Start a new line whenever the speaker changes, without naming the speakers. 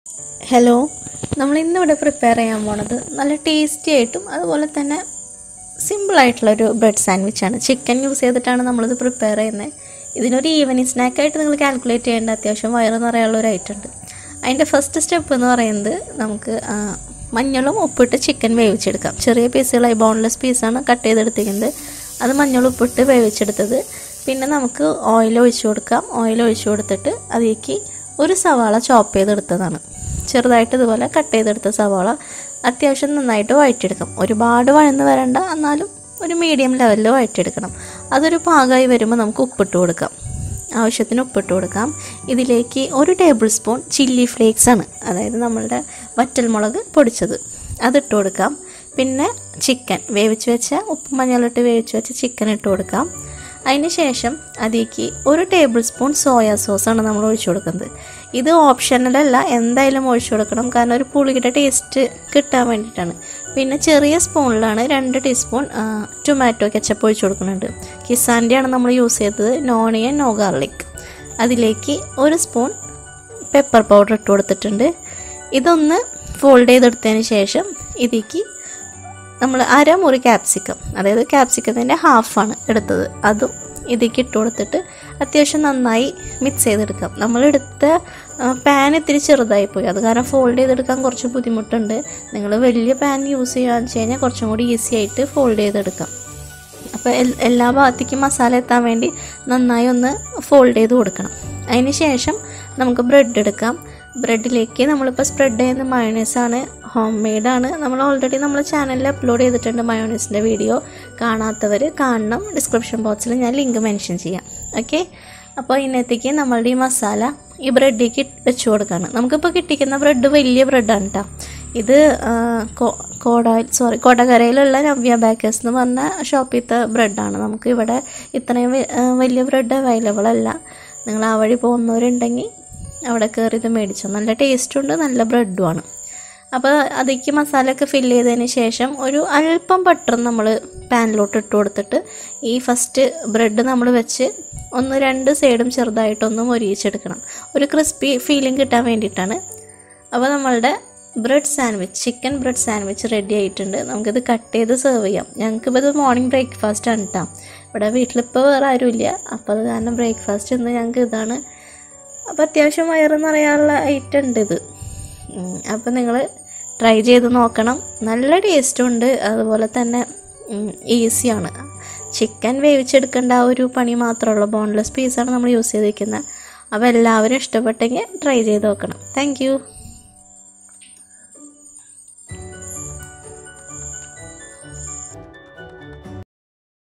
hello നമ്മൾ ഇന്നിവിടെ prepare ചെയ്യാൻ പോണത് നല്ല ടേസ്റ്റി ആയിട്ടും അതുപോലെ തന്നെ സിമ്പിളായിട്ടുള്ളൊരു ബ്രെഡ് സാൻഡ്വിച്ചാണ് ചിക്കൻ യൂസ് ചെയ്തിട്ടാണ് നമ്മളിത് പ്രിപ്പയർ ചെയ്യുന്നത് ഇതിനൊരു ഈവനിങ് സ്നാക്കായിട്ട് നിങ്ങൾ കാൽക്കുലേറ്റ് ചെയ്യേണ്ട അത്യാവശ്യം വയറ് നിറയുള്ള ഒരു ഐറ്റം ഉണ്ട് അതിൻ്റെ ഫസ്റ്റ് സ്റ്റെപ്പ് എന്ന് പറയുന്നത് നമുക്ക് ആ, മഞ്ഞളും ഉപ്പിട്ട് ചിക്കൻ വേവിച്ചെടുക്കാം ചെറിയ പീസുകളായി ബോൺലെസ് പീസാണ് കട്ട് ചെയ്തെടുത്തിരിക്കുന്നത് അത് മഞ്ഞൾ ഉപ്പിട്ട് വേവിച്ചെടുത്തത് പിന്നെ നമുക്ക് ഓയിൽ ഒഴിച്ചു കൊടുക്കാം ഓയിൽ ഒഴിച്ചു കൊടുത്തിട്ട് അതിലേക്ക് ഒരു സവാള ചോപ്പ് ചെയ്തെടുത്തതാണ് ചെറുതായിട്ട് ഇതുപോലെ കട്ട് ചെയ്തെടുത്ത സവാള അത്യാവശ്യം നന്നായിട്ട് വഴറ്റിയെടുക്കാം ഒരുപാട് വഴന്ന് വരണ്ട എന്നാലും ഒരു മീഡിയം ലെവലിൽ വഴറ്റിയെടുക്കണം അതൊരു പാകമായി വരുമ്പോൾ നമുക്ക് ഉപ്പിട്ട് കൊടുക്കാം ആവശ്യത്തിന് ഉപ്പിട്ട് കൊടുക്കാം ഇതിലേക്ക് ഒരു ടേബിൾ സ്പൂൺ ചില്ലി ഫ്ലേക്സ് ആണ് അതായത് നമ്മളുടെ വറ്റൽമുളക് പൊടിച്ചത് അതിട്ട് കൊടുക്കാം പിന്നെ ചിക്കൻ വേവിച്ച് വെച്ച ഉപ്പ് മഞ്ഞളിട്ട് വേവിച്ച് വെച്ച ചിക്കൻ ഇട്ട് കൊടുക്കാം അതിന് ശേഷം അതിലേക്ക് ഒരു ടേബിൾ സ്പൂൺ സോയാ സോസാണ് നമ്മൾ ഒഴിച്ചു കൊടുക്കുന്നത് ഇത് ഓപ്ഷണലല്ല എന്തായാലും ഒഴിച്ചു കൊടുക്കണം കാരണം ഒരു പുളിയുടെ ടേസ്റ്റ് കിട്ടാൻ വേണ്ടിയിട്ടാണ് പിന്നെ ചെറിയ സ്പൂണിലാണ് രണ്ട് ടീസ്പൂൺ ടൊമാറ്റോ കെച്ചപ്പ് ഒഴിച്ചു കൊടുക്കുന്നുണ്ട് കിസാൻ്റെയാണ് നമ്മൾ യൂസ് ചെയ്തത് നോണിയൻ നോ ഗാർലിക് അതിലേക്ക് ഒരു സ്പൂൺ പെപ്പർ പൗഡർ ഇട്ട് കൊടുത്തിട്ടുണ്ട് ഇതൊന്ന് ഫോൾഡ് ചെയ്തെടുത്തതിന് ശേഷം ഇതിലേക്ക് നമ്മൾ അരമുറി ക്യാപ്സിക്കം അതായത് ക്യാപ്സിക്കത്തിൻ്റെ ഹാഫാണ് എടുത്തത് അതും ഇതിലേക്ക് ഇട്ട് കൊടുത്തിട്ട് അത്യാവശ്യം നന്നായി മിക്സ് ചെയ്തെടുക്കാം നമ്മളെടുത്ത പാൻ ഇത്തിരി ചെറുതായി പോയി അത് കാരണം ഫോൾഡ് ചെയ്തെടുക്കാൻ കുറച്ച് ബുദ്ധിമുട്ടുണ്ട് നിങ്ങൾ വലിയ പാൻ യൂസ് ചെയ്യുകയെന്ന് വെച്ച് കഴിഞ്ഞാൽ കുറച്ചും കൂടി ഈസി ആയിട്ട് ഫോൾഡ് ചെയ്തെടുക്കാം അപ്പോൾ എൽ- എല്ലാ ഭാഗത്തേക്കും മസാല എത്താൻ വേണ്ടി നന്നായി ഒന്ന് ഫോൾഡ് ചെയ്ത് കൊടുക്കണം അതിന് ശേഷം നമുക്ക് ബ്രെഡ് എടുക്കാം ബ്രെഡിലേക്ക് നമ്മളിപ്പോൾ സ്പ്രെഡ് ചെയ്യുന്ന മയോണൈസാണ് ഹോം മെയ്ഡാണ് നമ്മൾ ഓൾറെഡി നമ്മൾ ചാനലിൽ അപ്ലോഡ് ചെയ്തിട്ടുണ്ട് മയോണൈസിൻ്റെ വീഡിയോ കാണാത്തവർ കാണണം ഡിസ്ക്രിപ്ഷൻ ബോക്സിൽ ഞാൻ ലിങ്ക് മെൻഷൻ ചെയ്യാം ഓക്കെ അപ്പോൾ ഇതിനകത്തേക്ക് നമ്മളുടെ ഈ മസാല ഈ ബ്രെഡിലേക്ക് വെച്ച് കൊടുക്കുകയാണ് നമുക്കിപ്പോൾ കിട്ടിക്കുന്ന ബ്രെഡ് വലിയ ബ്രെഡാണ് കേട്ടോ ഇത് ആ, കോ- കോട സോറി കൊടകരയിലുള്ള നവ്യ ബേക്കേഴ്സ് എന്ന് പറഞ്ഞ ഷോപ്പിലത്തെ ബ്രെഡാണ് നമുക്ക് ഇവിടെ ഇത്രയും വെ- ആ, വലിയ ബ്രെഡ് അവൈലബിൾ അല്ല നിങ്ങൾ ആ വഴി പോകുന്നവരുണ്ടെങ്കിൽ അവിടെ കയറി ഇത് മേടിച്ചോ നല്ല ടേസ്റ്റും ഉണ്ട് നല്ല ബ്രെഡുമാണ് അപ്പോൾ അതിലേക്ക് മസാലയൊക്കെ ഫില്ല് ചെയ്തതിന് ശേഷം ഒരു അല്പം ബട്ടർ നമ്മൾ പാനിലോട്ട് ഇട്ട് കൊടുത്തിട്ട് ഈ ഫസ്റ്റ് ബ്രെഡ് നമ്മൾ വെച്ച് ഒന്ന് രണ്ട് സൈഡും ചെറുതായിട്ടൊന്ന് മൊരിയിച്ചെടുക്കണം ഒരു ക്രിസ്പി ഫീലിംഗ് കിട്ടാൻ വേണ്ടിയിട്ടാണ് അപ്പോൾ നമ്മളുടെ bread sandwich chicken bread sandwich ready ആയിട്ടുണ്ട് നമുക്കിത് കട്ട് ചെയ്ത് സെർവ് ചെയ്യാം ഞങ്ങൾക്കിപ്പോൾ ഇത് മോർണിംഗ് ബ്രേക്ക്ഫാസ്റ്റ് ആണ് കേട്ടോ ഇവിടെ വീട്ടിലിപ്പോൾ വേറെ ആരുമില്ല അപ്പോൾ അത് കാരണം ബ്രേക്ക്ഫാസ്റ്റ് ഇന്ന് ഞങ്ങൾക്ക് ഇതാണ് അപ്പോൾ അത്യാവശ്യം വയറ് നിറയാനുള്ള ഐറ്റം ഉണ്ട് ഇത് അപ്പോൾ നിങ്ങൾ ട്രൈ ചെയ്ത് നോക്കണം നല്ല ടേസ്റ്റും ഉണ്ട് അതുപോലെ തന്നെ ഈസിയാണ് ചിക്കൻ വേവിച്ചെടുക്കേണ്ട ആ ഒരു പണി മാത്രമുള്ളൂ ബോൺലെസ് പീസാണ് നമ്മൾ യൂസ് ചെയ്തിരിക്കുന്നത് അപ്പോൾ എല്ലാവരും ഇഷ്ടപ്പെട്ടെങ്കിൽ ട്രൈ ചെയ്ത് നോക്കണം താങ്ക്